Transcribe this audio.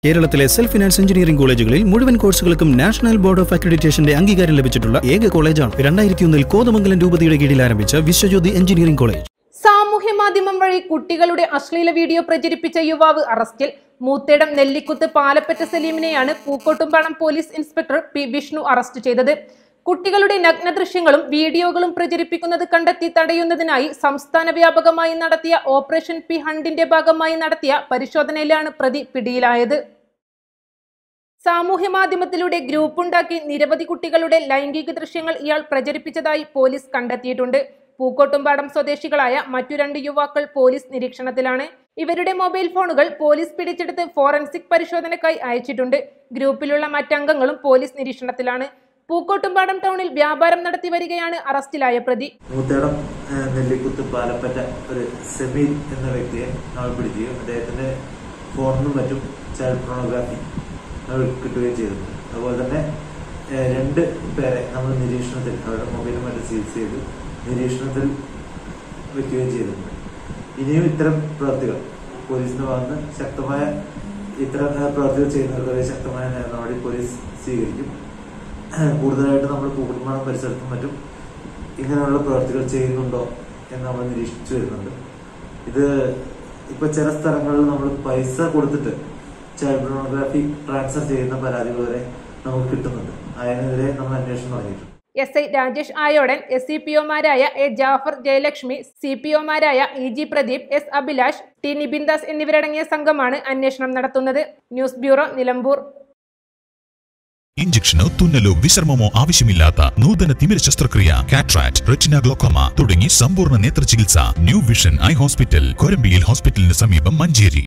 കേരളത്തിലെ self finance engineering കോളേജുകളിൽ മുഴുവൻ കോഴ്സുകൾക്കും നാഷണൽ ബോർഡ് ഓഫ് അക്രഡിറ്റേഷന്റെ അംഗീകാരം ലഭിച്ചിട്ടുള്ള ഏക കോളേജാണ് രണ്ടായിരത്തി ഒന്നിൽ കോതമംഗലം രൂപതയുടെ കീഴിൽ ആരംഭിച്ച വിശ്വജ്യോതി എഞ്ചിനീയറിംഗ് കോളേജ് സാമൂഹ്യ മാധ്യമം വഴി കുട്ടികളുടെ അശ്ലീല വീഡിയോ പ്രചരിപ്പിച്ച യുവാവ് അറസ്റ്റിൽ മൂത്തേടം നെല്ലിക്കുത്ത് പാലപ്പറ്റ സലീമിനെയാണ് Pookkottumpadam police inspector P Vishnu arrest ചെയ്തത് കുട്ടികളുടെ നഗ്ന ദൃശ്യങ്ങളും വീഡിയോകളും പ്രചരിപ്പിക്കുന്നത് കണ്ടെത്തി തടയുന്നതിനായി സംസ്ഥാന വ്യാപകമായി നടത്തിയ ഓപ്പറേഷൻ പി ഹണ്ടിന്റെ ഭാഗമായി നടത്തിയ പരിശോധനയിലാണ് പ്രതി പിടിയിലായത് സാമൂഹ്യ മാധ്യമത്തിലൂടെ ഗ്രൂപ്പുണ്ടാക്കി നിരവധി കുട്ടികളുടെ ലൈംഗിക ദൃശ്യങ്ങൾ ഇയാൾ പ്രചരിപ്പിച്ചതായി പോലീസ് കണ്ടെത്തിയിട്ടുണ്ട് പൂക്കോട്ടുംപാടം സ്വദേശികളായ മറ്റു രണ്ട് യുവാക്കൾ പോലീസ് നിരീക്ഷണത്തിലാണ് ഇവരുടെ മൊബൈൽ ഫോണുകൾ പോലീസ് പിടിച്ചെടുത്ത് ഫോറൻസിക് പരിശോധനയ്ക്കായി അയച്ചിട്ടുണ്ട് ഗ്രൂപ്പിലുള്ള മറ്റംഗങ്ങളും പോലീസ് നിരീക്ഷണത്തിലാണ് പൂക്കോട്ടുംപാടം ടൗണിൽ വ്യാപാരം നടത്തി വരികയാണ് അറസ്റ്റിലായ പ്രതി മൂത്തേടം ഏഹ്, നെല്ലിക്കുത്ത് പാലപ്പറ്റ ഒരു സെമീൽ എന്ന വ്യക്തിയെ നമ്മൾ പിടിക്കുകയും അദ്ദേഹത്തിന്റെ ഫോണിനും മറ്റും ചൈൽഡ് പ്രോണോഗ്രാഫി നമ്മൾ കിട്ടുകയും ചെയ്തിട്ടുണ്ട് അതുപോലെ തന്നെ ഏഹ്, രണ്ട് പേരെ നമ്മൾ നിരീക്ഷണത്തിൽ അവരുടെ മൊബൈലും മറ്റും സീസ് ചെയ്ത് നിരീക്ഷണത്തിൽ വെക്കുകയും ചെയ്തിട്ടുണ്ട് ഇനിയും ഇത്തരം പ്രവൃത്തികൾ പോലീസിന്റെ ഭാഗത്ത് ശക്തമായ ഇത്തരം ഏഹ്, പ്രവൃത്തികൾ ചെയ്യുന്നവർക്കെതിരെ ശക്തമായ നടപടി പോലീസ് സ്വീകരിക്കും കൂടുതലായിട്ട് നമ്മൾ കൂട്ടുമാണം പരിസരത്തും മറ്റും ഇങ്ങനെയുള്ള പ്രവർത്തികൾ ചെയ്യുന്നുണ്ടോ എന്ന് നമ്മൾ നിരീക്ഷിച്ചു വരുന്നുണ്ട് ഇത് ഇപ്പൊ ചില സ്ഥലങ്ങളിൽ നമ്മൾ പൈസ കൊടുത്തിട്ട് ചൈൽഡ് പോർണോഗ്രാഫി ട്രാൻസ്ഫർ ചെയ്യുന്ന പരാതികൾ വരെ നമുക്ക് കിട്ടുന്നുണ്ട് അതിനെതിരെ നമ്മൾ അന്വേഷണം തുടങ്ങിയിട്ടുണ്ട് S I Rajesh Ayodan S C P ഒമാരായ A Jafar Jayalakshmi C P ഒമാരായ E G Pradeep S Abhilash T Nibindas എന്നിവരടങ്ങിയ സംഘമാണ് അന്വേഷണം നടത്തുന്നത് ന്യൂസ് ബ്യൂറോ നിലമ്പൂർ ഇഞ്ചക്ഷനോ തുന്നലോ വിശ്രമമോ ആവശ്യമില്ലാത്ത നൂതന തിമിര ശസ്ത്രക്രിയ കാട്രാക്ട് റെറ്റിന ഗ്ലോക്കോമ തുടങ്ങി സമ്പൂർണ്ണ നേത്ര ചികിത്സ ന്യൂ വിഷൻ ഐ ഹോസ്പിറ്റൽ കൊരമ്പിയിൽ ഹോസ്പിറ്റലിന് സമീപം മഞ്ചേരി